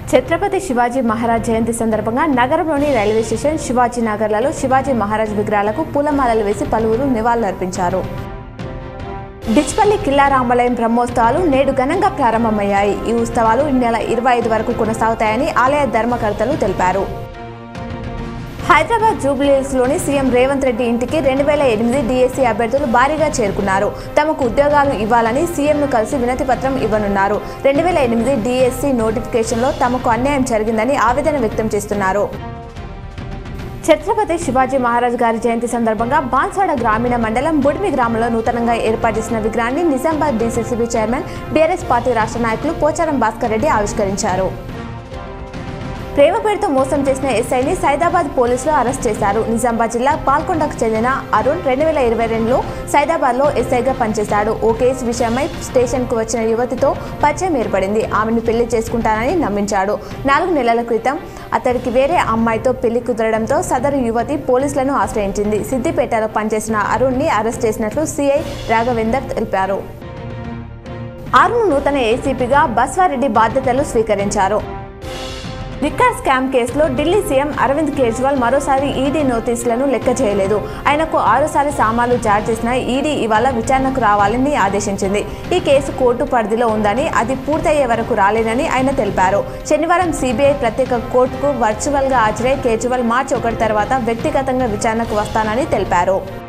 ఛత్రపతి శివాజీ మహారాజ్ జయంతి సందర్భంగా నగరంలోని రైల్వే స్టేషన్ శివాజీ నగర్లలో శివాజీ మహారాజ్ విగ్రహాలకు పూలమాలలు వేసి పలువురు నివాళులర్పించారు డిచ్పల్లి కిల్లా రామాలయం బ్రహ్మోత్సవాలు నేడు ఘనంగా ప్రారంభమయ్యాయి ఈ ఉత్సవాలు ఈ నెల ఇరవై ఐదు వరకు కొనసాగుతాయని ఆలయ ధర్మకర్తలు తెలిపారు హైదరాబాద్ జూబ్లీహిల్స్లోని సీఎం రేవంత్ రెడ్డి ఇంటికి రెండు వేల ఎనిమిది డిఎస్సీ అభ్యర్థులు భారీగా చేరుకున్నారు తమకు ఉద్యోగాలు ఇవ్వాలని సీఎంను కలిసి వినతి పత్రం ఇవ్వనున్నారు రెండు వేల ఎనిమిది డిఎస్సీ నోటిఫికేషన్లో తమకు అన్యాయం జరిగిందని ఆవేదన వ్యక్తం చేస్తున్నారు ఛత్రపతి శివాజీ మహారాజ్ గారి జయంతి సందర్భంగా బాన్స్వాడ గ్రామీణ మండలం బుడిమి గ్రామంలో నూతనంగా ఏర్పాటు చేసిన విగ్రహాన్ని Nizamabad DCCB chairman BRS party రాష్ట్ర నాయకులు పోచారం భాస్కర్ రెడ్డి ఆవిష్కరించారు ప్రేమ పేరుతో మోసం చేసిన ఎస్ఐని సైదాబాద్ పోలీసులు అరెస్ట్ చేశారు నిజామాబాద్ జిల్లా పాల్కొండకు చెందిన అరుణ్ రెండు వేల ఇరవై రెండులో సైదాబాద్లో ఎస్ఐగా పనిచేశాడు ఓ కేసు విషయమై స్టేషన్కు వచ్చిన యువతితో పరిచయం ఏర్పడింది ఆమెను పెళ్లి చేసుకుంటానని నమ్మించాడు నాలుగు నెలల క్రితం అతడికి వేరే అమ్మాయితో పెళ్లి కుదరడంతో సదరు యువతి పోలీసులను ఆశ్రయించింది సిద్దిపేటలో పనిచేసిన అరుణ్ని అరెస్ట్ చేసినట్లు సిఐ రాఘవేందర్ తెలిపారు అరుణ్ నూతన ఏసీపీగా బస్వారెడ్డి బాధ్యతలు స్వీకరించారు లిక్కర్ స్కామ్ కేసులో ఢిల్లీ సీఎం అరవింద్ కేజ్రీవాల్ మరోసారి ఈడీ నోటీసులను లెక్క చేయలేదు ఆయనకు ఆరోసారి సామాన్లు జారీ చేసిన ఈడీ ఇవాళ విచారణకు రావాలని ఆదేశించింది ఈ కేసు కోర్టు పరిధిలో ఉందని అది పూర్తయ్యే వరకు రాలేదని ఆయన తెలిపారు శనివారం సిబిఐ ప్రత్యేక కోర్టుకు వర్చువల్గా హాజరై కేజ్రీవాల్ మార్చి ఒకటి తర్వాత వ్యక్తిగతంగా విచారణకు వస్తానని తెలిపారు